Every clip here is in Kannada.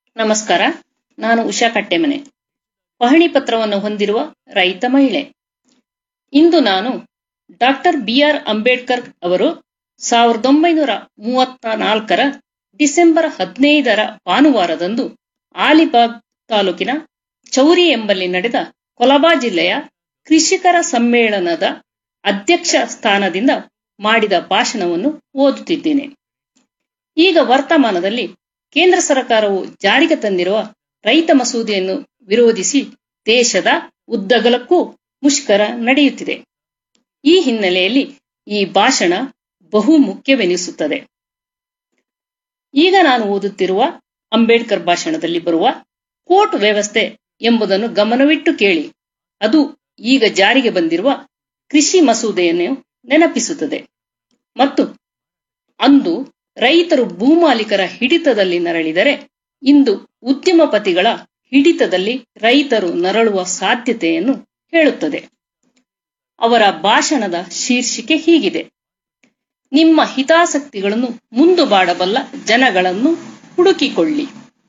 ನಮಸ್ಕಾರ ನಾನು ಉಷಾ ಕಟ್ಟೆಮನೆ ಪಹಣಿ ಪತ್ರವನ್ನು ಹೊಂದಿರುವ ರೈತ ಮಹಿಳೆ ಇಂದು ನಾನು ಡಾಕ್ಟರ್ ಬಿಆರ್ ಅಂಬೇಡ್ಕರ್ ಅವರು ಸಾವಿರದ ಒಂಬೈನೂರ ಮೂವತ್ತ ನಾಲ್ಕರ ಡಿಸೆಂಬರ್ ಹದಿನೈದರ ಭಾನುವಾರದಂದು ಆಲಿಬಾಗ್ ತಾಲೂಕಿನ ಚೌರಿ ಎಂಬಲ್ಲಿ ನಡೆದ ಕೊಲಬಾ ಜಿಲ್ಲೆಯ ಕೃಷಿಕರ ಸಮ್ಮೇಳನದ ಅಧ್ಯಕ್ಷ ಸ್ಥಾನದಿಂದ ಮಾಡಿದ ಭಾಷಣವನ್ನು ಓದುತ್ತಿದ್ದೇನೆ ಈಗ ವರ್ತಮಾನದಲ್ಲಿ ಕೇಂದ್ರ ಸರ್ಕಾರವು ಜಾರಿಗೆ ತಂದಿರುವ ರೈತ ಮಸೂದೆಯನ್ನು ವಿರೋಧಿಸಿ ದೇಶದ ಉದ್ದಗಲಕ್ಕೂ ಮುಷ್ಕರ ನಡೆಯುತ್ತಿದೆ ಈ ಹಿನ್ನೆಲೆಯಲ್ಲಿ ಈ ಭಾಷಣ ಬಹು ಮುಖ್ಯವೆನಿಸುತ್ತದೆ ಈಗ ನಾನು ಓದುತ್ತಿರುವ ಅಂಬೇಡ್ಕರ್ ಭಾಷಣದಲ್ಲಿ ಬರುವ ಕೋರ್ಟ್ ವ್ಯವಸ್ಥೆ ಎಂಬುದನ್ನು ಗಮನವಿಟ್ಟು ಕೇಳಿ ಅದು ಈಗ ಜಾರಿಗೆ ಬಂದಿರುವ ಕೃಷಿ ಮಸೂದೆಯನ್ನು ನೆನಪಿಸುತ್ತದೆ ಮತ್ತು ಅಂದು ರೈತರು ಭೂಮಾಲೀಕರ ಹಿಡಿತದಲ್ಲಿ ನರಳಿದರೆ ಇಂದು ಉದ್ಯಮಪತಿಗಳ ಹಿಡಿತದಲ್ಲಿ ರೈತರು ನರಳುವ ಸಾಧ್ಯತೆಯನ್ನು ಹೇಳುತ್ತದೆ ಅವರ ಭಾಷಣದ ಶೀರ್ಷಿಕೆ ಹೀಗಿದೆ ನಿಮ್ಮ ಹಿತಾಸಕ್ತಿಗಳನ್ನು ಮುಂದು ಬಾಡಬಲ್ಲ ಜನಗಳನ್ನು ಹುಡುಕಿಕೊಳ್ಳಿ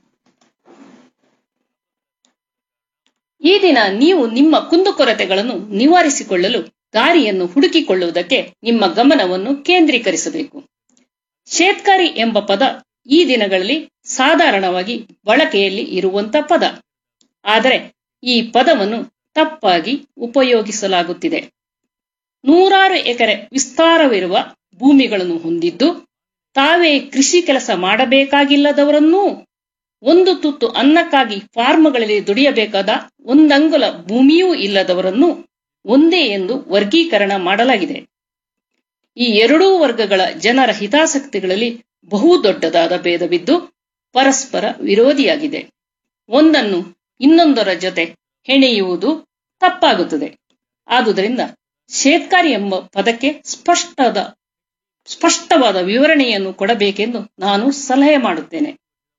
ಈ ದಿನ ನೀವು ನಿಮ್ಮ ಕುಂದುಕೊರತೆಗಳನ್ನು ನಿವಾರಿಸಿಕೊಳ್ಳಲು ದಾರಿಯನ್ನು ಹುಡುಕಿಕೊಳ್ಳುವುದಕ್ಕೆ ನಿಮ್ಮ ಗಮನವನ್ನು ಕೇಂದ್ರೀಕರಿಸಬೇಕು ಶೇತ್ಕಾರಿ ಎಂಬ ಪದ ಈ ದಿನಗಳಲ್ಲಿ ಸಾಧಾರಣವಾಗಿ ಬಳಕೆಯಲ್ಲಿ ಇರುವಂತ ಪದ ಆದರೆ ಈ ಪದವನ್ನು ತಪ್ಪಾಗಿ ಉಪಯೋಗಿಸಲಾಗುತ್ತಿದೆ ನೂರಾರು ಎಕರೆ ವಿಸ್ತಾರವಿರುವ ಭೂಮಿಗಳನ್ನು ಹೊಂದಿದ್ದು ತಾವೇ ಕೃಷಿ ಕೆಲಸ ಮಾಡಬೇಕಾಗಿಲ್ಲದವರನ್ನೂ ಒಂದು ತುತ್ತು ಅನ್ನಕ್ಕಾಗಿ ಫಾರ್ಮ್ಗಳಲ್ಲಿ ದುಡಿಯಬೇಕಾದ ಒಂದಂಗುಲ ಭೂಮಿಯೂ ಇಲ್ಲದವರನ್ನು ಒಂದೇ ಎಂದು ವರ್ಗೀಕರಣ ಮಾಡಲಾಗಿದೆ ಈ ಎರಡೂ ವರ್ಗಗಳ ಜನರ ಹಿತಾಸಕ್ತಿಗಳಲ್ಲಿ ಬಹು ದೊಡ್ಡದಾದ ಭೇದವಿದ್ದು ಪರಸ್ಪರ ವಿರೋಧಿಯಾಗಿದೆ ಒಂದನ್ನು ಇನ್ನೊಂದರ ಜೊತೆ ಹೆಣೆಯುವುದು ತಪ್ಪಾಗುತ್ತದೆ ಆದುದರಿಂದ ಶೇತ್ಕಾರಿ ಎಂಬ ಪದಕ್ಕೆ ಸ್ಪಷ್ಟದ ಸ್ಪಷ್ಟವಾದ ವಿವರಣೆಯನ್ನು ಕೊಡಬೇಕೆಂದು ನಾನು ಸಲಹೆ ಮಾಡುತ್ತೇನೆ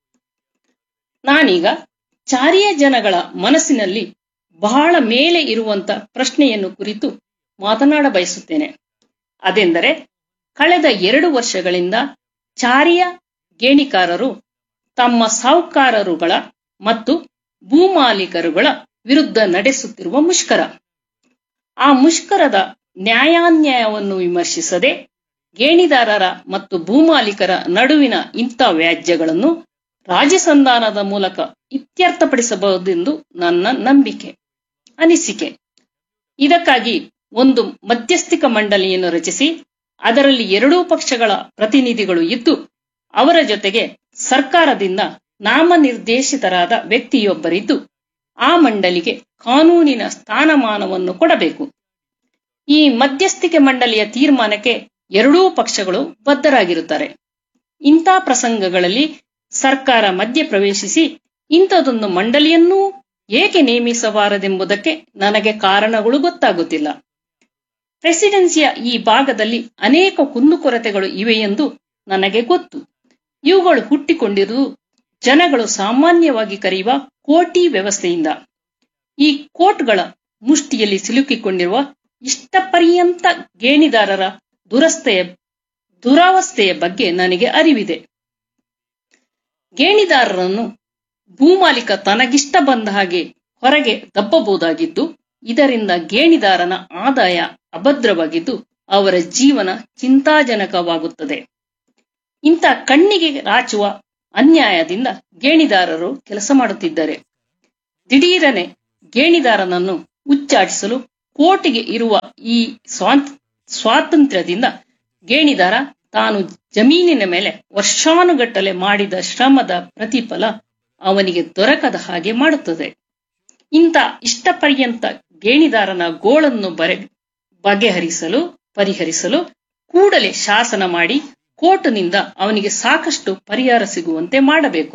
ನಾನೀಗ ಚಾರಿಯ ಜನಗಳ ಮನಸ್ಸಿನಲ್ಲಿ ಬಹಳ ಮೇಲೆ ಇರುವಂತ ಪ್ರಶ್ನೆಯನ್ನು ಕುರಿತು ಮಾತನಾಡ ಬಯಸುತ್ತೇನೆ ಅದೆಂದರೆ ಕಳೆದ ಎರಡು ವರ್ಷಗಳಿಂದ ಚಾರಿಯ ಗೇಣಿಕಾರರು ತಮ್ಮ ಸಾಹುಕಾರರುಗಳ ಮತ್ತು ಭೂಮಾಲೀಕರುಗಳ ವಿರುದ್ಧ ನಡೆಸುತ್ತಿರುವ ಮುಷ್ಕರ ಆ ಮುಷ್ಕರದ ನ್ಯಾಯಾನ್ಯಾಯವನ್ನು ವಿಮರ್ಶಿಸದೆ ಗೇಣಿದಾರರ ಮತ್ತು ಭೂಮಾಲೀಕರ ನಡುವಿನ ಇಂಥ ವ್ಯಾಜ್ಯಗಳನ್ನು ರಾಜಸಂಧಾನದ ಮೂಲಕ ಇತ್ಯರ್ಥಪಡಿಸಬಹುದೆಂದು ನನ್ನ ನಂಬಿಕೆ ಅನಿಸಿಕೆ ಇದಕ್ಕಾಗಿ ಒಂದು ಮಧ್ಯಸ್ಥಿಕ ಮಂಡಳಿಯನ್ನು ರಚಿಸಿ ಅದರಲ್ಲಿ ಎರಡೂ ಪಕ್ಷಗಳ ಪ್ರತಿನಿಧಿಗಳು ಇದ್ದು ಅವರ ಜೊತೆಗೆ ಸರ್ಕಾರದಿಂದ ನಾಮನಿರ್ದೇಶಿತರಾದ ವ್ಯಕ್ತಿಯೊಬ್ಬರಿದ್ದು ಆ ಮಂಡಳಿಗೆ ಕಾನೂನಿನ ಸ್ಥಾನಮಾನವನ್ನು ಕೊಡಬೇಕು ಈ ಮಧ್ಯಸ್ಥಿಕೆ ಮಂಡಳಿಯ ತೀರ್ಮಾನಕ್ಕೆ ಎರಡೂ ಪಕ್ಷಗಳು ಬದ್ಧರಾಗಿರುತ್ತಾರೆ ಇಂಥ ಪ್ರಸಂಗಗಳಲ್ಲಿ ಸರ್ಕಾರ ಮಧ್ಯಪ್ರವೇಶಿಸಿ ಇಂಥದೊಂದು ಮಂಡಳಿಯನ್ನೂ ಏಕೆ ನೇಮಿಸಬಾರದೆಂಬುದಕ್ಕೆ ನನಗೆ ಕಾರಣಗಳು ಗೊತ್ತಾಗುತ್ತಿಲ್ಲ ಪ್ರೆಸಿಡೆನ್ಸಿಯ ಈ ಭಾಗದಲ್ಲಿ ಅನೇಕ ಕುಂದುಕೊರತೆಗಳು ಇವೆ ಎಂದು ನನಗೆ ಗೊತ್ತು ಇವುಗಳು ಹುಟ್ಟಿಕೊಂಡಿರುವುದು ಜನಗಳು ಸಾಮಾನ್ಯವಾಗಿ ಕರೆಯುವ ಕೋಟಿ ವ್ಯವಸ್ಥೆಯಿಂದ ಈ ಕೋಟ್ಗಳ ಮುಷ್ಟಿಯಲ್ಲಿ ಸಿಲುಕಿಕೊಂಡಿರುವ ಇಷ್ಟಪರ್ಯಂತ ಗೇಣಿದಾರರ ದುರಸ್ತೆಯ ದುರಾವಸ್ಥೆಯ ಬಗ್ಗೆ ನನಗೆ ಅರಿವಿದೆ ಗೇಣಿದಾರರನ್ನು ಭೂಮಾಲೀಕ ತನಗಿಷ್ಟ ಬಂದ ಹಾಗೆ ಹೊರಗೆ ದಬ್ಬಬಹುದಾಗಿದ್ದು ಇದರಿಂದ ಗೇಣಿದಾರನ ಆದಾಯ ಅಭದ್ರವಾಗಿದ್ದು ಅವರ ಜೀವನ ಚಿಂತಾಜನಕವಾಗುತ್ತದೆ ಇಂಥ ಕಣ್ಣಿಗೆ ರಾಚುವ ಅನ್ಯಾಯದಿಂದ ಗೇಣಿದಾರರು ಕೆಲಸ ಮಾಡುತ್ತಿದ್ದಾರೆ ದಿಢೀರನೆ ಗೇಣಿದಾರನನ್ನು ಉಚ್ಚಾಟಿಸಲು ಕೋರ್ಟಿಗೆ ಇರುವ ಈ ಸ್ವಾತಂತ್ರ್ಯದಿಂದ ಗೇಣಿದಾರ ತಾನು ಜಮೀನಿನ ಮೇಲೆ ವರ್ಷಾನುಗಟ್ಟಲೆ ಮಾಡಿದ ಶ್ರಮದ ಪ್ರತಿಫಲ ಅವನಿಗೆ ದೊರಕದ ಹಾಗೆ ಮಾಡುತ್ತದೆ ಇಂಥ ಇಷ್ಟಪರ್ಯಂತ ಗೇಣಿದಾರನ ಗೋಳನ್ನು ಬರೆ ಬಗೆಹರಿಸಲು ಪರಿಹರಿಸಲು ಕೂಡಲೇ ಶಾಸನ ಮಾಡಿ ಕೋರ್ಟ್ನಿಂದ ಅವನಿಗೆ ಸಾಕಷ್ಟು ಪರಿಹಾರ ಸಿಗುವಂತೆ ಮಾಡಬೇಕು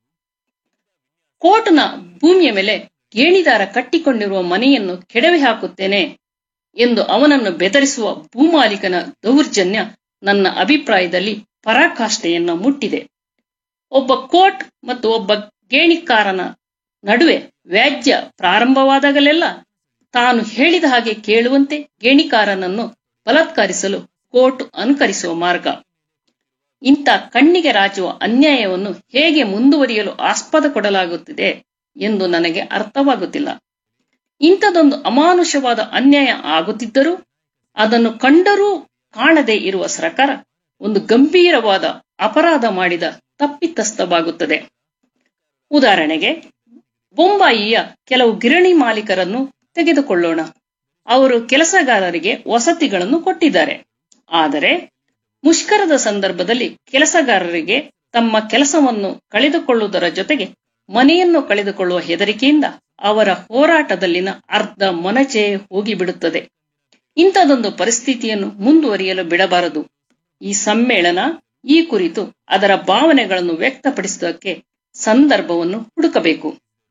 ಕೋರ್ಟ್ನ ಭೂಮಿಯ ಮೇಲೆ ಗೇಣಿದಾರ ಕಟ್ಟಿಕೊಂಡಿರುವ ಮನೆಯನ್ನು ಕೆಡವಿ ಹಾಕುತ್ತೇನೆ ಎಂದು ಅವನನ್ನು ಬೆದರಿಸುವ ಭೂಮಾಲೀಕನ ದೌರ್ಜನ್ಯ ನನ್ನ ಅಭಿಪ್ರಾಯದಲ್ಲಿ ಪರಾಕಾಷ್ಠೆಯನ್ನು ಮುಟ್ಟಿದೆ ಒಬ್ಬ ಕೋರ್ಟ್ ಮತ್ತು ಒಬ್ಬ ಗೇಣಿಕಾರನ ನಡುವೆ ವ್ಯಾಜ್ಯ ಪ್ರಾರಂಭವಾದಾಗಲೆಲ್ಲ ತಾನು ಹೇಳಿದ ಹಾಗೆ ಕೇಳುವಂತೆ ಗೇಣಿಕಾರನನ್ನು ಬಲಾತ್ಕಾರಿಸಲು ಕೋರ್ಟ್ ಅನುಕರಿಸುವ ಮಾರ್ಗ ಇಂಥ ಕಣ್ಣಿಗೆ ರಾಚುವ ಅನ್ಯಾಯವನ್ನು ಹೇಗೆ ಮುಂದುವರಿಯಲು ಆಸ್ಪದ ಕೊಡಲಾಗುತ್ತಿದೆ ಎಂದು ನನಗೆ ಅರ್ಥವಾಗುತ್ತಿಲ್ಲ ಇಂಥದೊಂದು ಅಮಾನುಷವಾದ ಅನ್ಯಾಯ ಆಗುತ್ತಿದ್ದರೂ ಅದನ್ನು ಕಂಡರೂ ಕಾಣದೇ ಇರುವ ಸರ್ಕಾರ ಒಂದು ಗಂಭೀರವಾದ ಅಪರಾಧ ಮಾಡಿದ ತಪ್ಪಿತಸ್ಥವಾಗುತ್ತದೆ ಉದಾಹರಣೆಗೆ ಬೊಂಬಾಯಿಯ ಕೆಲವು ಗಿರಣಿ ಮಾಲೀಕರನ್ನು ತೆಗೆದುಕೊಳ್ಳೋಣ ಅವರು ಕೆಲಸಗಾರರಿಗೆ ವಸತಿಗಳನ್ನು ಕೊಟ್ಟಿದ್ದಾರೆ ಆದರೆ ಮುಷ್ಕರದ ಸಂದರ್ಭದಲ್ಲಿ ಕೆಲಸಗಾರರಿಗೆ ತಮ್ಮ ಕೆಲಸವನ್ನು ಕಳೆದುಕೊಳ್ಳುವುದರ ಜೊತೆಗೆ ಮನೆಯನ್ನು ಕಳೆದುಕೊಳ್ಳುವ ಹೆದರಿಕೆಯಿಂದ ಅವರ ಹೋರಾಟದಲ್ಲಿನ ಅರ್ಧ ಮೊನಚೆ ಹೋಗಿಬಿಡುತ್ತದೆ ಇಂಥದೊಂದು ಪರಿಸ್ಥಿತಿಯನ್ನು ಮುಂದುವರಿಯಲು ಬಿಡಬಾರದು ಈ ಸಮ್ಮೇಳನ ಈ ಕುರಿತು ಅದರ ಭಾವನೆಗಳನ್ನು ವ್ಯಕ್ತಪಡಿಸುವುದಕ್ಕೆ ಸಂದರ್ಭವನ್ನು ಹುಡುಕಬೇಕು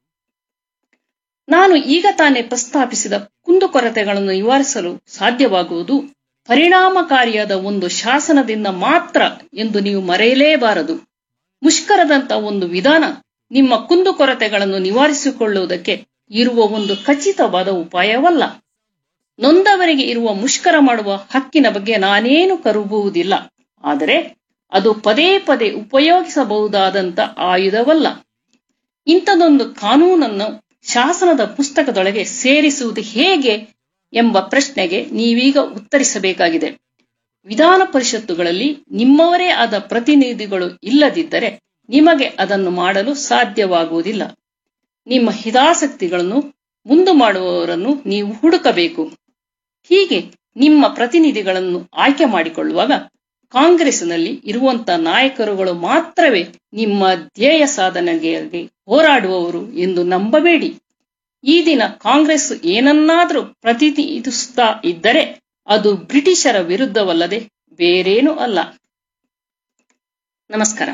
ನಾನು ಈಗ ತಾನೇ ಪ್ರಸ್ತಾಪಿಸಿದ ಕುಂದುಕೊರತೆಗಳನ್ನು ನಿವಾರಿಸಲು ಸಾಧ್ಯವಾಗುವುದು ಪರಿಣಾಮಕಾರಿಯಾದ ಒಂದು ಶಾಸನದಿಂದ ಮಾತ್ರ ಎಂದು ನೀವು ಮರೆಯಲೇಬಾರದು ಮುಷ್ಕರದಂತ ಒಂದು ವಿಧಾನ ನಿಮ್ಮ ಕುಂದುಕೊರತೆಗಳನ್ನು ನಿವಾರಿಸಿಕೊಳ್ಳುವುದಕ್ಕೆ ಇರುವ ಒಂದು ಖಚಿತವಾದ ಉಪಾಯವಲ್ಲ ನೊಂದವರಿಗೆ ಇರುವ ಮುಷ್ಕರ ಮಾಡುವ ಹಕ್ಕಿನ ಬಗ್ಗೆ ನಾನೇನು ಕರುಬುವುದಿಲ್ಲ ಆದರೆ ಅದು ಪದೇ ಪದೇ ಉಪಯೋಗಿಸಬಹುದಾದಂತ ಆಯುಧವಲ್ಲ ಇಂಥದೊಂದು ಕಾನೂನನ್ನು ಶಾಸನದ ಪುಸ್ತಕದೊಳಗೆ ಸೇರಿಸುವುದು ಹೇಗೆ ಎಂಬ ಪ್ರಶ್ನೆಗೆ ನೀವೀಗ ಉತ್ತರಿಸಬೇಕಾಗಿದೆ ವಿಧಾನ ಪರಿಷತ್ತುಗಳಲ್ಲಿ ನಿಮ್ಮವರೇ ಆದ ಪ್ರತಿನಿಧಿಗಳು ಇಲ್ಲದಿದ್ದರೆ ನಿಮಗೆ ಅದನ್ನು ಮಾಡಲು ಸಾಧ್ಯವಾಗುವುದಿಲ್ಲ ನಿಮ್ಮ ಹಿತಾಸಕ್ತಿಗಳನ್ನು ಮುಂದು ಮಾಡುವವರನ್ನು ನೀವು ಹುಡುಕಬೇಕು ಹೀಗೆ ನಿಮ್ಮ ಪ್ರತಿನಿಧಿಗಳನ್ನು ಆಯ್ಕೆ ಮಾಡಿಕೊಳ್ಳುವಾಗ ಕಾಂಗ್ರೆಸ್ನಲ್ಲಿ ಇರುವಂತ ನಾಯಕರುಗಳು ಮಾತ್ರವೇ ನಿಮ್ಮ ಧ್ಯೇಯ ಸಾಧನೆಗೆ ಹೋರಾಡುವವರು ಎಂದು ನಂಬಬೇಡಿ ಈ ದಿನ ಕಾಂಗ್ರೆಸ್ ಏನನ್ನಾದರೂ ಪ್ರತಿನಿಧಿಸುತ್ತಾ ಇದ್ದರೆ ಅದು ಬ್ರಿಟಿಷರ ವಿರುದ್ಧವಲ್ಲದೆ ಬೇರೇನೂ ಅಲ್ಲ ನಮಸ್ಕಾರ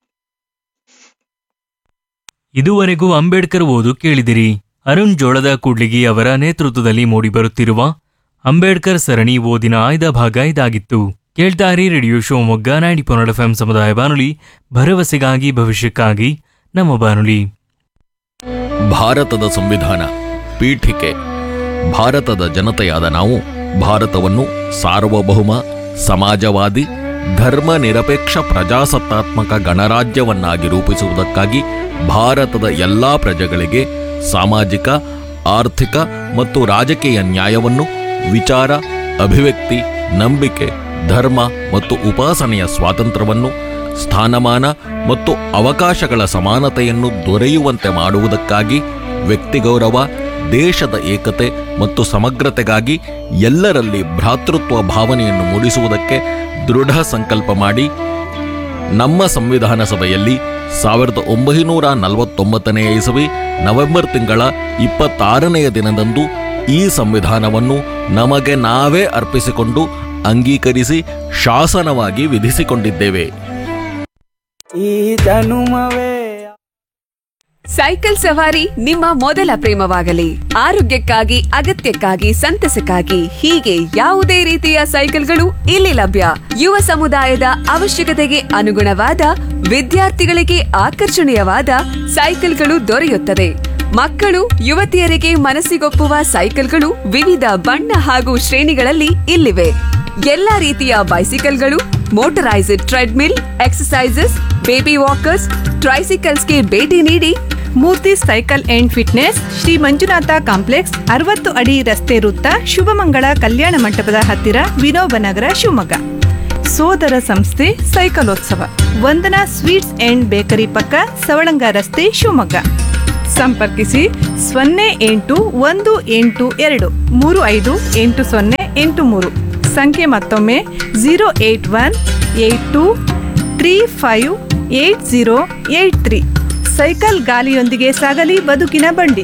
ಇದುವರೆಗೂ ಅಂಬೇಡ್ಕರ್ ಓದು ಕೇಳಿದಿರಿ ಅರುಣ್ ಜೋಳದ ಕೂಡ್ಲಿಗಿ ಅವರ ನೇತೃತ್ವದಲ್ಲಿ ಮೂಡಿಬರುತ್ತಿರುವ ಅಂಬೇಡ್ಕರ್ ಸರಣಿ ಓದಿನ ಆಯ್ದ ಭಾಗ ಇದಾಗಿತ್ತು ಕೇಳ್ತಾರಿ ರೇಡಿಯೋ ಶಿವಮೊಗ್ಗ ನೈಂಟಿ ಪೊನ್ನಡ ಎಫ್ಎಂ ಸಮುದಾಯ ಬಾನುಲಿ ಭರವಸೆಗಾಗಿ ಭವಿಷ್ಯಕ್ಕಾಗಿ ನಮ್ಮ ಬಾನುಲಿ ಭಾರತದ ಸಂವಿಧಾನ ಪೀಠಿಕೆ ಭಾರತದ ಜನತೆಯಾದ ನಾವು ಭಾರತವನ್ನು ಸಾರ್ವಭೌಮ ಸಮಾಜವಾದಿ ಧರ್ಮ ನಿರಪೇಕ್ಷ ಪ್ರಜಾಸತ್ತಾತ್ಮಕ ಗಣರಾಜ್ಯವನ್ನಾಗಿ ರೂಪಿಸುವುದಕ್ಕಾಗಿ ಭಾರತದ ಎಲ್ಲಾ ಪ್ರಜೆಗಳಿಗೆ ಸಾಮಾಜಿಕ ಆರ್ಥಿಕ ಮತ್ತು ರಾಜಕೀಯ ನ್ಯಾಯವನ್ನು ವಿಚಾರ ಅಭಿವ್ಯಕ್ತಿ ನಂಬಿಕೆ ಧರ್ಮ ಮತ್ತು ಉಪಾಸನೆಯ ಸ್ವಾತಂತ್ರ್ಯವನ್ನು ಸ್ಥಾನಮಾನ ಮತ್ತು ಅವಕಾಶಗಳ ಸಮಾನತೆಯನ್ನು ದೊರೆಯುವಂತೆ ಮಾಡುವುದಕ್ಕಾಗಿ ವ್ಯಕ್ತಿಗೌರವ ದೇಶದ ಏಕತೆ ಮತ್ತು ಸಮಗ್ರತೆಗಾಗಿ ಎಲ್ಲರಲ್ಲಿ ಭ್ರಾತೃತ್ವ ಭಾವನೆಯನ್ನು ಮೂಡಿಸುವುದಕ್ಕೆ ದೃಢ ಸಂಕಲ್ಪ ಮಾಡಿ ನಮ್ಮ ಸಂವಿಧಾನ ಸಭೆಯಲ್ಲಿ ಸಾವಿರದ ಒಂಬೈನೂರ ನಲವತ್ತೊಂಬತ್ತನೆಯ ಇಸವಿ ನವೆಂಬರ್ ತಿಂಗಳ ಇಪ್ಪತ್ತಾರನೆಯ ದಿನದಂದು ಈ ಸಂವಿಧಾನವನ್ನು ನಮಗೆ ನಾವೇ ಅರ್ಪಿಸಿಕೊಂಡು ಅಂಗೀಕರಿಸಿ ಶಾಸನವಾಗಿ ವಿಧಿಸಿಕೊಂಡಿದ್ದೇವೆ ಈ ಜನುಮವೇ ಸೈಕಲ್ ಸವಾರಿ ನಿಮ್ಮ ಮೊದಲ ಪ್ರೇಮವಾಗಲಿ ಆರೋಗ್ಯಕ್ಕಾಗಿ ಅಗತ್ಯಕ್ಕಾಗಿ ಸಂತಸಕ್ಕಾಗಿ ಹೀಗೆ ಯಾವುದೇ ರೀತಿಯ ಸೈಕಲ್ಗಳು ಇಲ್ಲಿ ಲಭ್ಯ ಯುವ ಸಮುದಾಯದ ಅವಶ್ಯಕತೆಗೆ ಅನುಗುಣವಾದ ವಿದ್ಯಾರ್ಥಿಗಳಿಗೆ ಆಕರ್ಷಣೀಯವಾದ ಸೈಕಲ್ಗಳು ದೊರೆಯುತ್ತದೆ ಮಕ್ಕಳು ಯುವತಿಯರಿಗೆ ಮನಸ್ಸಿಗೊಪ್ಪುವ ಸೈಕಲ್ಗಳು ವಿವಿಧ ಬಣ್ಣ ಹಾಗೂ ಶ್ರೇಣಿಗಳಲ್ಲಿ ಇಲ್ಲಿವೆ ಎಲ್ಲಾ ರೀತಿಯ ಬೈಸಿಕಲ್ಗಳು motorised treadmill exercises baby walkers ಟ್ರೈಸಿಕಲ್ಸ್ಗೆ ಭೇಟಿ ನೀಡಿ Murthy cycle and fitness Shri Manjunatha complex ಅರವತ್ತು ಅಡಿ ರಸ್ತೆ ವೃತ್ತ ಶುಭಮಂಗಳ ಕಲ್ಯಾಣ ಮಂಟಪದ ಹತ್ತಿರ ವಿನೋಬನಗರ ಶಿವಮೊಗ್ಗ ಸೋದರ ಸಂಸ್ಥೆ ಸೈಕಲೋತ್ಸವ ವಂದನಾ ಸ್ವೀಟ್ಸ್ ಅಂಡ್ ಬೇಕರಿ ಪಕ್ಕ ಸವಳಂಗ ರಸ್ತೆ ಶಿವಮೊಗ್ಗ ಸಂಪರ್ಕಿಸಿ ಸೊನ್ನೆ ಎಂಟು ಒಂದು ಎಂಟು ಎರಡು ಮೂರು ಐದು ಎಂಟು ಸೊನ್ನೆ ಎಂಟು ಮೂರು ಸಂಖ್ಯೆ ಮತ್ತೊಮ್ಮೆ zero eight one eight two three five eight zero eight three cycle ಗಾಲಿಯೊಂದಿಗೆ ಸಾಗಲಿ ಬದುಕಿನ ಬಂಡಿ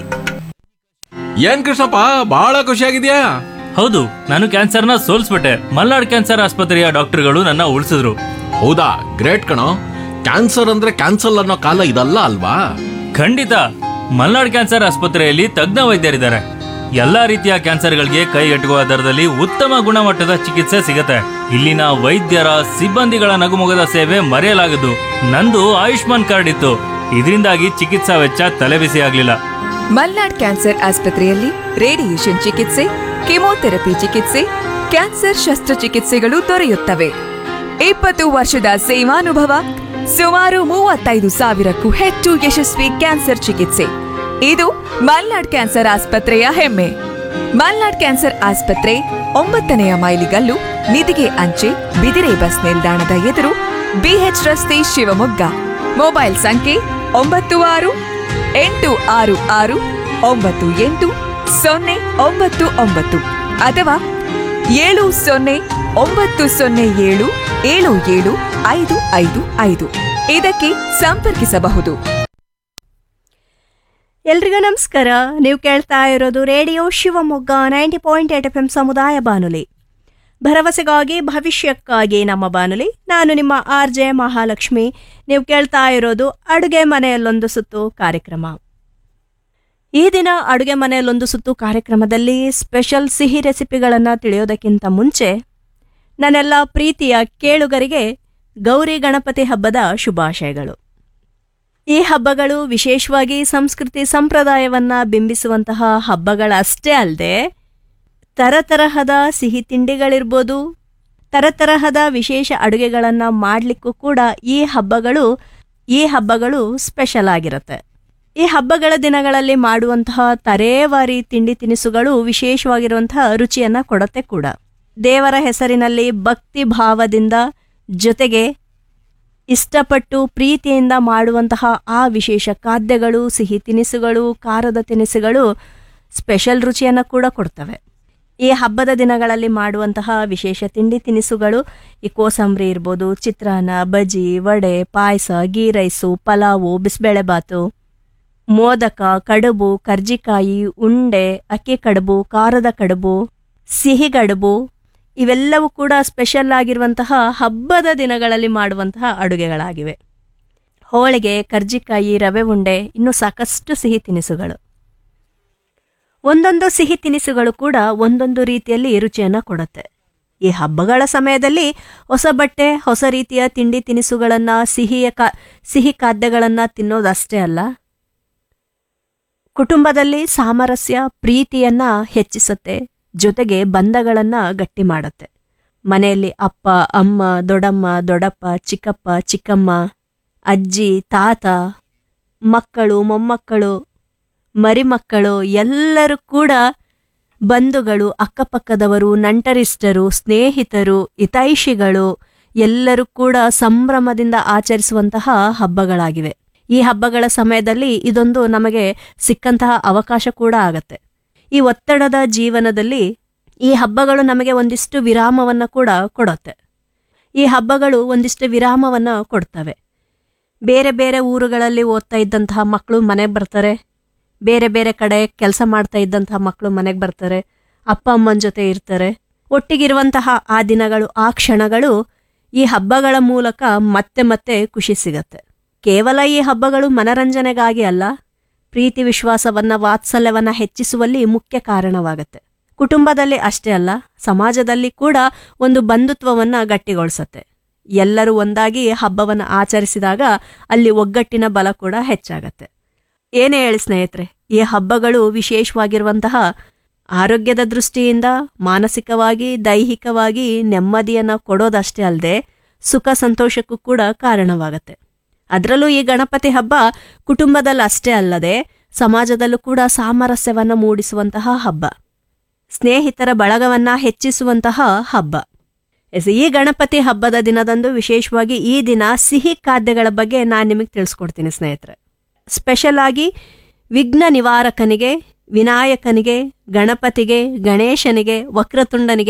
ಏನ್ ಕೃಷ್ಣಪ್ಪ ಬಹಳ ಖುಷಿಯಾಗಿದ್ಯಾ ಹೌದು ನಾನು ಕ್ಯಾನ್ಸರ್ನ ಸೋಲ್ಸ್ಬಿಟ್ಟೆ ಮಲ್ನಾಡ್ ಕ್ಯಾನ್ಸರ್ ಆಸ್ಪತ್ರೆಯ ಡಾಕ್ಟರ್ಗಳು ನನ್ನ ಉಳಿಸಿದ್ರು ಹೌದಾ ಗ್ರೇಟ್ ಕಣೋ ಕ್ಯಾನ್ಸರ್ ಅಂದ್ರೆ ಕ್ಯಾನ್ಸಲ್ ಅನ್ನೋ ಕಾಲ ಇದಲ್ಲ ಅಲ್ವಾ ಖಂಡಿತ ಮಲ್ನಾಡ್ ಕ್ಯಾನ್ಸರ್ ಆಸ್ಪತ್ರೆಯಲ್ಲಿ ತಜ್ಞ ವೈದ್ಯರಿದ್ದಾರೆ ಎಲ್ಲಾ ರೀತಿಯ ಕ್ಯಾನ್ಸರ್ಗಳಿಗೆ ಕೈಗೆಟುಕುವ ದರದಲ್ಲಿ ಉತ್ತಮ ಗುಣಮಟ್ಟದ ಚಿಕಿತ್ಸೆ ಸಿಗತ್ತೆ ಇಲ್ಲಿನ ವೈದ್ಯರ ಸಿಬ್ಬಂದಿಗಳ ನಗುಮೊಗದ ಸೇವೆ ಮರೆಯಲಾಗದು ನಂದು ಆಯುಷ್ಮಾನ್ ಕಾರ್ಡ್ ಇತ್ತು ಇದರಿಂದಾಗಿ ಚಿಕಿತ್ಸಾ ವೆಚ್ಚ ತಲೆಬಿಸಿ ಆಗ್ಲಿಲ್ಲ ಮಲ್ನಾಡ್ ಕ್ಯಾನ್ಸರ್ ಆಸ್ಪತ್ರೆಯಲ್ಲಿ ರೇಡಿಯೇಷನ್ ಚಿಕಿತ್ಸೆ ಕೆಮೊಥೆರಪಿ ಚಿಕಿತ್ಸೆ ಕ್ಯಾನ್ಸರ್ ಶಸ್ತ್ರಚಿಕಿತ್ಸೆಗಳು ದೊರೆಯುತ್ತವೆ ಇಪ್ಪತ್ತು ವರ್ಷದ ಸೇವಾನುಭವ ಸುಮಾರು ಮೂವತ್ತೈದು ಸಾವಿರಕ್ಕೂ ಹೆಚ್ಚು ಯಶಸ್ವಿ ಕ್ಯಾನ್ಸರ್ ಚಿಕಿತ್ಸೆ ಇದು ಮಲ್ನಾಡ್ ಕ್ಯಾನ್ಸರ್ ಆಸ್ಪತ್ರೆಯ ಹೆಮ್ಮೆ ಮಲ್ನಾಡ್ ಕ್ಯಾನ್ಸರ್ ಆಸ್ಪತ್ರೆ ಒಂಬತ್ತನೆಯ ಮೈಲಿಗಲ್ಲು ನಿಧಿಗೆ ಅಂಚೆ ಬಿದಿರೆ ಬಸ್ ನಿಲ್ದಾಣದ ಎದುರು ಬಿಎಚ್ ರಸ್ತೆ ಶಿವಮೊಗ್ಗ ಮೊಬೈಲ್ ಸಂಖ್ಯೆ ಒಂಬತ್ತು ಆರು ಎಂಟು ಆರು ಆರು ಒಂಬತ್ತು ಎಂಟು ಸೊನ್ನೆ ಒಂಬತ್ತು ಒಂಬತ್ತು ಅಥವಾ ಏಳು ಸೊನ್ನೆ ಒಂಬತ್ತು ಸೊನ್ನೆ ಏಳು ಏಳು ಏಳು ಐದು ಐದು ಐದು ಇದಕ್ಕೆ ಸಂಪರ್ಕಿಸಬಹುದು ಎಲ್ರಿಗೂ ನಮಸ್ಕಾರ ನೀವು ಕೇಳ್ತಾ ಇರೋದು radio Shivamogga ninety point eight F M ಸಮುದಾಯ ಬಾನುಲಿ ಭರವಸೆಗಾಗಿ ಭವಿಷ್ಯಕ್ಕಾಗಿ ನಮ್ಮ ಬಾನುಲಿ ನಾನು ನಿಮ್ಮ ಆರ್ ಜೆ ಮಹಾಲಕ್ಷ್ಮಿ ನೀವು ಕೇಳ್ತಾ ಇರೋದು ಅಡುಗೆ ಮನೆಯಲ್ಲೊಂದು ಸುತ್ತು ಕಾರ್ಯಕ್ರಮ ಈ ದಿನ ಅಡುಗೆ ಮನೆಯಲ್ಲೊಂದು ಸುತ್ತು ಕಾರ್ಯಕ್ರಮದಲ್ಲಿ ಸ್ಪೆಷಲ್ ಸಿಹಿ ರೆಸಿಪಿಗಳನ್ನು ತಿಳಿಯೋದಕ್ಕಿಂತ ಮುಂಚೆ ನನ್ನೆಲ್ಲ ಪ್ರೀತಿಯ ಕೇಳುಗರಿಗೆ ಗೌರಿ ಗಣಪತಿ ಹಬ್ಬದ ಶುಭಾಶಯಗಳು ಈ ಹಬ್ಬಗಳು ವಿಶೇಷವಾಗಿ ಸಂಸ್ಕೃತಿ ಸಂಪ್ರದಾಯವನ್ನ ಬಿಂಬಿಸುವಂತಹ ಹಬ್ಬಗಳಷ್ಟೇ ಅಲ್ಲದೆ ತರತರಹದ ಸಿಹಿ ತಿಂಡಿಗಳಿರ್ಬೋದು ತರತರಹದ ವಿಶೇಷ ಅಡುಗೆಗಳನ್ನು ಮಾಡಲಿಕ್ಕೂ ಕೂಡ ಈ ಹಬ್ಬಗಳು ಈ ಹಬ್ಬಗಳು ಸ್ಪೆಷಲ್ ಆಗಿರುತ್ತೆ ಈ ಹಬ್ಬಗಳ ದಿನಗಳಲ್ಲಿ ಮಾಡುವಂತಹ ತರೇವಾರಿ ತಿಂಡಿ ತಿನಿಸುಗಳು ವಿಶೇಷವಾಗಿರುವಂತಹ ರುಚಿಯನ್ನ ಕೊಡುತ್ತೆ ಕೂಡ ದೇವರ ಹೆಸರಿನಲ್ಲಿ ಭಕ್ತಿ ಭಾವದಿಂದ ಜೊತೆಗೆ ಇಷ್ಟಪಟ್ಟು ಪ್ರೀತಿಯಿಂದ ಮಾಡುವಂತಹ ಆ ವಿಶೇಷ ಖಾದ್ಯಗಳು ಸಿಹಿ ತಿನಿಸುಗಳು ಖಾರದ ತಿನಿಸುಗಳು ಸ್ಪೆಷಲ್ ರುಚಿಯನ್ನು ಕೂಡ ಕೊಡ್ತವೆ ಈ ಹಬ್ಬದ ದಿನಗಳಲ್ಲಿ ಮಾಡುವಂತಹ ವಿಶೇಷ ತಿಂಡಿ ತಿನಿಸುಗಳು ಈ ಕೋಸಂಬರಿ ಇರ್ಬೋದು ಚಿತ್ರಾನ್ನ ಬಜ್ಜಿ ವಡೆ ಪಾಯಸ ಗೀ ರೈಸು ಪಲಾವು ಬಿಸಿಬೇಳೆಬಾತು ಮೋದಕ ಕಡುಬು ಕರ್ಜಿಕಾಯಿ ಉಂಡೆ ಅಕ್ಕಿ ಕಡುಬು ಖಾರದ ಕಡುಬು ಸಿಹಿ ಕಡುಬು ಇವೆಲ್ಲವೂ ಕೂಡ ಸ್ಪೆಷಲ್ ಆಗಿರುವಂತಹ ಹಬ್ಬದ ದಿನಗಳಲ್ಲಿ ಮಾಡುವಂತಹ ಅಡುಗೆಗಳಾಗಿವೆ ಹೋಳಿಗೆ ಕರ್ಜಿಕಾಯಿ ರವೆ ಉಂಡೆ ಇನ್ನು ಸಾಕಷ್ಟು ಸಿಹಿ ತಿನಿಸುಗಳು ಒಂದೊಂದು ಸಿಹಿ ತಿನಿಸುಗಳು ಕೂಡ ಒಂದೊಂದು ರೀತಿಯಲ್ಲಿ ರುಚಿಯನ್ನು ಕೊಡುತ್ತೆ ಈ ಹಬ್ಬಗಳ ಸಮಯದಲ್ಲಿ ಹೊಸ ಬಟ್ಟೆ ಹೊಸ ರೀತಿಯ ತಿಂಡಿ ತಿನಿಸುಗಳನ್ನ ಸಿಹಿಯ ಕಾ ಸಿಹಿ ಖಾದ್ಯಗಳನ್ನ ತಿನ್ನೋದಷ್ಟೇ ಅಲ್ಲ ಕುಟುಂಬದಲ್ಲಿ ಸಾಮರಸ್ಯ ಪ್ರೀತಿಯನ್ನ ಹೆಚ್ಚಿಸುತ್ತೆ ಜೊತೆಗೆ ಬಂಧಗಳನ್ನ ಗಟ್ಟಿ ಮಾಡುತ್ತೆ ಮನೆಯಲ್ಲಿ ಅಪ್ಪ ಅಮ್ಮ ದೊಡ್ಡಮ್ಮ ದೊಡ್ಡಪ್ಪ ಚಿಕ್ಕಪ್ಪ ಚಿಕ್ಕಮ್ಮ ಅಜ್ಜಿ ತಾತ ಮಕ್ಕಳು ಮೊಮ್ಮಕ್ಕಳು ಮರಿಮಕ್ಕಳು ಎಲ್ಲರೂ ಕೂಡ ಬಂಧುಗಳು ಅಕ್ಕಪಕ್ಕದವರು ನಂಟರಿಷ್ಟರು ಸ್ನೇಹಿತರು ಹಿತೈಷಿಗಳು ಎಲ್ಲರೂ ಕೂಡ ಸಂಭ್ರಮದಿಂದ ಆಚರಿಸುವಂತಹ ಹಬ್ಬಗಳಾಗಿವೆ ಈ ಹಬ್ಬಗಳ ಸಮಯದಲ್ಲಿ ಇದೊಂದು ನಮಗೆ ಸಿಕ್ಕಂತಹ ಅವಕಾಶ ಕೂಡ ಆಗತ್ತೆ ಈ ಒತ್ತಡದ ಜೀವನದಲ್ಲಿ ಈ ಹಬ್ಬಗಳು ನಮಗೆ ಒಂದಿಷ್ಟು ವಿರಾಮವನ್ನು ಕೂಡ ಕೊಡುತ್ತೆ ಈ ಹಬ್ಬಗಳು ಒಂದಿಷ್ಟು ವಿರಾಮವನ್ನು ಕೊಡ್ತವೆ ಬೇರೆ ಬೇರೆ ಊರುಗಳಲ್ಲಿ ಓದ್ತಾ ಇದ್ದಂತಹ ಮಕ್ಕಳು ಮನೆಗೆ ಬರ್ತಾರೆ ಬೇರೆ ಬೇರೆ ಕಡೆ ಕೆಲಸ ಮಾಡ್ತಾ ಇದ್ದಂತಹ ಮಕ್ಕಳು ಮನೆಗೆ ಬರ್ತಾರೆ ಅಪ್ಪ ಅಮ್ಮನ ಜೊತೆ ಇರ್ತಾರೆ ಒಟ್ಟಿಗಿರುವಂತಹ ಆ ದಿನಗಳು ಆ ಕ್ಷಣಗಳು ಈ ಹಬ್ಬಗಳ ಮೂಲಕ ಮತ್ತೆ ಮತ್ತೆ ಖುಷಿ ಸಿಗತ್ತೆ ಕೇವಲ ಈ ಹಬ್ಬಗಳು ಮನರಂಜನೆಗಾಗಿ ಅಲ್ಲ ಪ್ರೀತಿ ವಿಶ್ವಾಸವನ್ನ ವಾತ್ಸಲ್ಯವನ್ನ ಹೆಚ್ಚಿಸುವಲ್ಲಿ ಮುಖ್ಯ ಕಾರಣವಾಗತ್ತೆ ಕುಟುಂಬದಲ್ಲಿ ಅಷ್ಟೇ ಅಲ್ಲ ಸಮಾಜದಲ್ಲಿ ಕೂಡ ಒಂದು ಬಂಧುತ್ವವನ್ನ ಗಟ್ಟಿಗೊಳಿಸತ್ತೆ ಎಲ್ಲರೂ ಒಂದಾಗಿ ಹಬ್ಬವನ್ನ ಆಚರಿಸಿದಾಗ ಅಲ್ಲಿ ಒಗ್ಗಟ್ಟಿನ ಬಲ ಕೂಡ ಹೆಚ್ಚಾಗತ್ತೆ ಏನೇ ಹೇಳಿ ಸ್ನೇಹಿತರೆ ಈ ಹಬ್ಬಗಳು ವಿಶೇಷವಾಗಿರುವಂತಹ ಆರೋಗ್ಯದ ದೃಷ್ಟಿಯಿಂದ ಮಾನಸಿಕವಾಗಿ ದೈಹಿಕವಾಗಿ ನೆಮ್ಮದಿಯನ್ನ ಕೊಡೋದಷ್ಟೇ ಅಲ್ಲದೆ ಸುಖ ಸಂತೋಷಕ್ಕೂ ಕೂಡ ಕಾರಣವಾಗತ್ತೆ ಅದರಲ್ಲೂ ಈ ಗಣಪತಿ ಹಬ್ಬ ಕುಟುಂಬದಲ್ಲಿ ಅಷ್ಟೇ ಅಲ್ಲದೆ ಸಮಾಜದಲ್ಲೂ ಕೂಡ ಸಾಮರಸ್ಯವನ್ನ ಮೂಡಿಸುವಂತಹ ಹಬ್ಬ ಸ್ನೇಹಿತರ ಬಳಗವನ್ನ ಹೆಚ್ಚಿಸುವಂತಹ ಹಬ್ಬ ಎಸ್, ಈ ಗಣಪತಿ ಹಬ್ಬದ ದಿನದಂದು ವಿಶೇಷವಾಗಿ ಈ ದಿನ ಸಿಹಿ ಖಾದ್ಯಗಳ ಬಗ್ಗೆ ನಾನು ನಿಮಗೆ ತಿಳಿಸ್ಕೊಡ್ತೀನಿ ಸ್ನೇಹಿತರೆ ಸ್ಪೆಷಲ್ ಆಗಿ ವಿಘ್ನ ನಿವಾರಕನಿಗೆ ವಿನಾಯಕನಿಗೆ ಗಣಪತಿಗೆ ಗಣೇಶನಿಗೆ ವಕ್ರತುಂಡನಿಗೆ